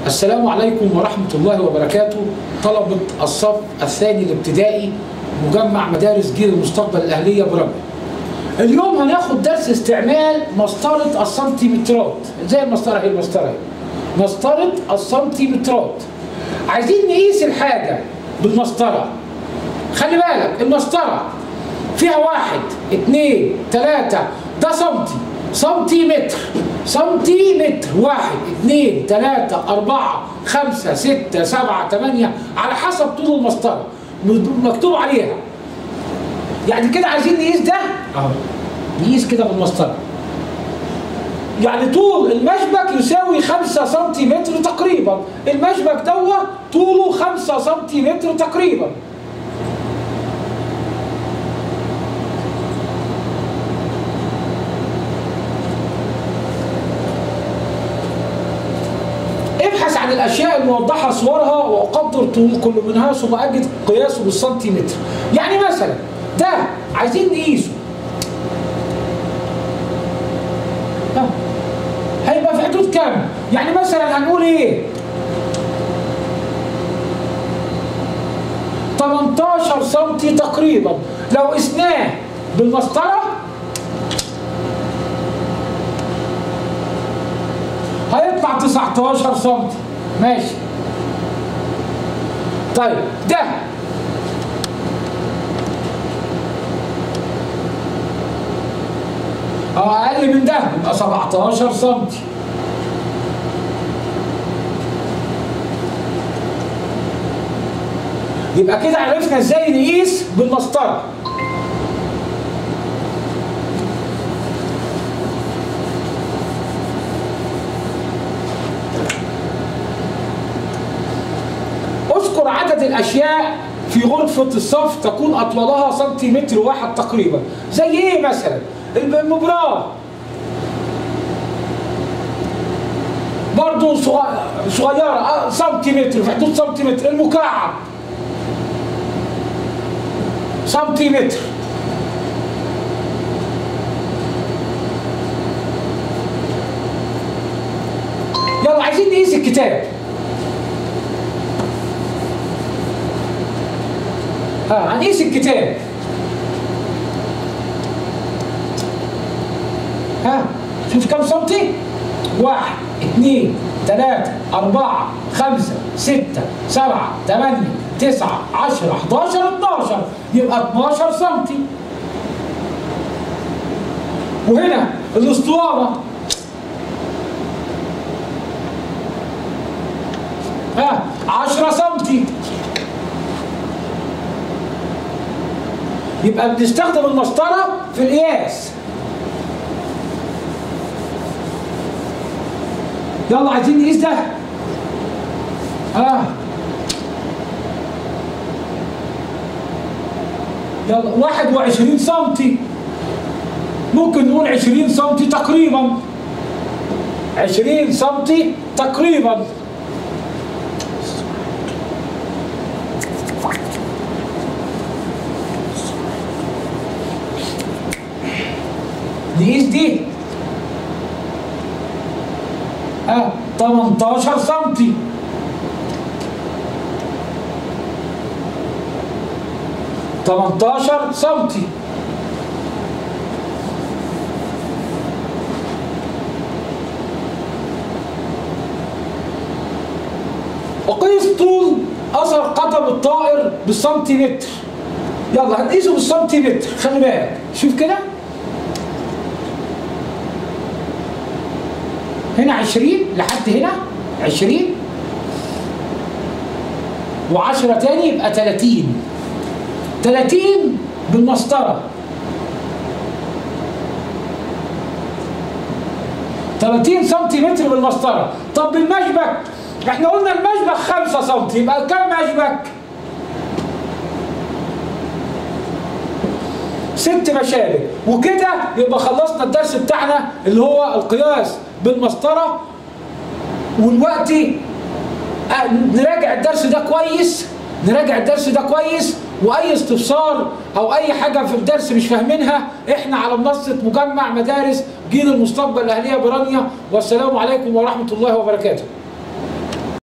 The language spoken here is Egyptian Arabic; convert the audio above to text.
السلام عليكم ورحمة الله وبركاته طلبة الصف الثاني الابتدائي مجمع مدارس جيل المستقبل الأهلية برمل اليوم هناخد درس استعمال مسطرة السنتيمترات زي المسطرة هي المسطرة هي مسطرة السنتيمترات عايزين نقيس الحاجة بالمسطرة خلي بالك المسطرة فيها واحد اتنين تلاتة ده سنتي سنتيمتر سنتيمتر واحد اتنين تلاتة أربعة خمسة ستة سبعة تمانية على حسب طول المسطرة مكتوب عليها يعني كده عايزين نقيس ده اهو نقيس كده بالمسطرة يعني طول المشبك يساوي 5 سنتيمتر تقريبا المشبك دوت طوله 5 سنتيمتر تقريبا ابحث عن الاشياء الموضحه صورها وقدر طول كل منها ثم اجد قياسه بالسنتيمتر يعني مثلا ده عايزين نقيسه ها. هيبقى في حدود كام يعني مثلا هنقول ايه 18 سنتي تقريبا لو قسناه بالمسطره هيطلع 19 سم ماشي طيب ده اه اقل من ده يبقى 17 سم يبقى كده عرفنا ازاي نقيس بالمسطره اذكر عدد الاشياء في غرفة الصف تكون اطولها سنتيمتر واحد تقريبا زي ايه مثلا المبراة برضه صغيرة سنتيمتر في حدود سنتيمتر المكعب سنتيمتر يلا عايزين نقيس الكتاب ها هنقيس الكتاب ها شوف كم سنتي واحد اثنين ثلاثة أربعة خمسة ستة سبعة ثمانية تسعة عشرة 11 12 يبقى 12 سنتي وهنا الاسطوانة ها 10 سنتي يبقى بنستخدم المسطرة في القياس يلا عايزين نقيس ده ها يلا 21 سنتي ممكن نقول 20 سنتي تقريبا 20 سنتي تقريبا نقيس دي ها 18 سنتي تمنتاشر سنتي أقيس طول أثر قدم الطائر بالسنتيمتر يلا هنقيسه بالسنتيمتر خلي بالك شوف كده هنا 20 لحد هنا 20 و10 تاني يبقى 30 30 بالمسطرة 30 سنتيمتر بالمسطرة طب بالمشبك احنا قلنا المشبك 5 سم يبقى كم مشبك؟ ست مشابك وكده يبقى خلصنا الدرس بتاعنا اللي هو القياس بالمسطرة والوقت نراجع الدرس ده كويس نراجع الدرس ده كويس واي استفسار او اي حاجه في الدرس مش فاهمينها احنا على منصه مجمع مدارس جيل المستقبل الاهليه برانيا والسلام عليكم ورحمه الله وبركاته